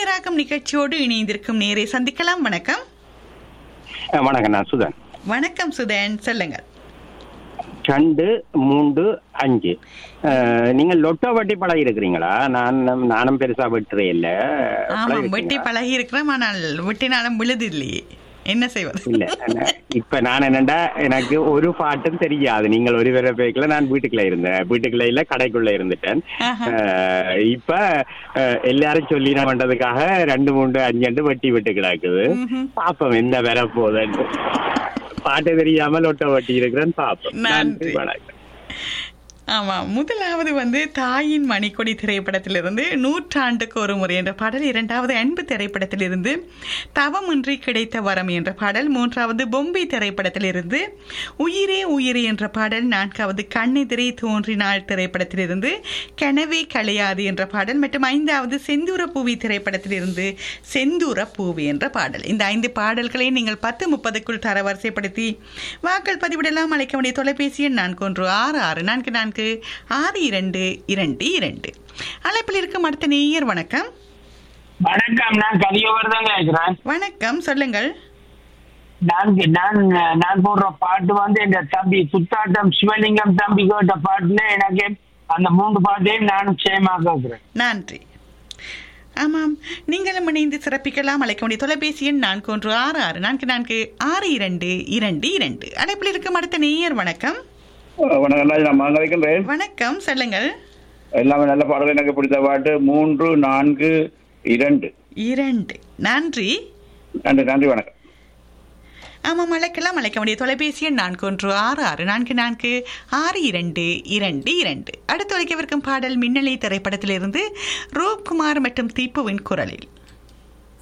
நேராகும் நிகழ்ச்சியோடு இணைந்திருக்கும் நேரை சந்திக்கலாம் வணக்கம் அஹ் வணக்கம் நான் சுதன் வணக்கம் சுதன் சொல்லுங்கள் ரெண்டு மூன்று அஞ்சு அஹ், நீங்கள் லொட்டோ வட்டி பழகி இருக்கிறீங்களா நான் நானும் பெருசா வெட்டுறே இல்ல ஆமாம் வெட்டி பழகி இருக்கிறோம் ஆனால் வெட்டினாலும் விழுது இல்லையே என்ன செய்வது இல்ல நான் இப்ப நான் என்னண்டா எனக்கு ஒரு பாட்டும் தெரியாது நீங்கள் ஒரு வேற பேக்கல நான் வீட்டுக்குள்ள இருந்தேன் வீட்டுக்குள்ள இல்ல கடைக்குள்ள இருந்துட்டேன் ஆஹா. அஹ், இப்ப அஹ், எல்லாரும் சொல்லி நான் பண்றதுக்காக ரெண்டு மூன்று அஞ்சு அண்டு வெட்டி விட்டு கிடக்குது ம்ஹும். பாப்போம் என்ன வர போகுதுன்னு பாட்டு தெரியாம லொட்டோ வட்டி இருக்கிறேன் பாப்போம் நன்றி. நன்றி வணக்கம் ஆமாம் முதலாவது வந்து தாயின் மணிக்கொடி திரைப்படத்திலிருந்து நூற்றாண்டுக்கு ஒரு முறை என்ற பாடல் இரண்டாவது அன்பு திரைப்படத்திலிருந்து தவமின்றி கிடைத்த வரம் என்ற பாடல் மூன்றாவது பொம்பை திரைப்படத்திலிருந்து உயிரே உயிரே என்ற பாடல் நான்காவது கண்ணெதிரே தோன்றினாள் திரைப்படத்திலிருந்து கனவே களையாது என்ற பாடல் மற்றும் ஐந்தாவது செந்தூர பூவி திரைப்படத்திலிருந்து செந்தூர பூவி என்ற பாடல் இந்த ஐந்து பாடல்களை நீங்கள் பத்து முப்பதுக்குள் தரவரிசைப்படுத்தி வாக்கள் பதிவிடலாம் அழைக்க வேண்டிய தொலைபேசி எண் நான்கு ஒன்று ஆறு ஆறு நான்கு நான்கு ஆறு இரண்டு இரண்டு இரண்டு அழைப்பில் இருக்கும் அடுத்த நேயர் வணக்கம் வணக்கம் நான் கலியவர் தான் கேட்கிறேன் வணக்கம் சொல்லுங்கள் நான் நான் நான் போடுற பாட்டு வந்து எங்க தம்பி சுத்தாட்டம் சிவலிங்கம் தம்பி கேட்ட பாட்டுல எனக்கு அந்த மூன்று பாட்டையும் நானும் சேமா கேட்கிறேன் நன்றி ஆமாம் நீங்களும் இணைந்து சிறப்பிக்கலாம் அழைக்க வேண்டிய தொலைபேசி எண் நான்கு ஒன்று ஆறு ஆறு நான்கு நான்கு ஆறு இரண்டு இரண்டு இரண்டு அழைப்பில் இருக்கும் அடுத்த நேயர் வணக்கம் வணக்கம் ராஜ் நான் மகன் வைக்கின்றேன் வணக்கம் சொல்லுங்கள் எல்லாமே நல்ல பாடல் எனக்கு பிடித்த பாட்டு மூன்று நான்கு இரண்டு இரண்டு நன்றி நன்றி நன்றி வணக்கம் ஆமாம் அழைக்கலாம் அழைக்க வேண்டிய தொலைபேசி எண் நான்கு ஒன்று ஆறு ஆறு நான்கு நான்கு ஆறு இரண்டு இரண்டு இரண்டு அடுத்து ஒழிக்கவிருக்கும் பாடல் மின்னலை திரைப்படத்திலிருந்து ரூப்குமார் மற்றும் தீப்புவின் குரலில்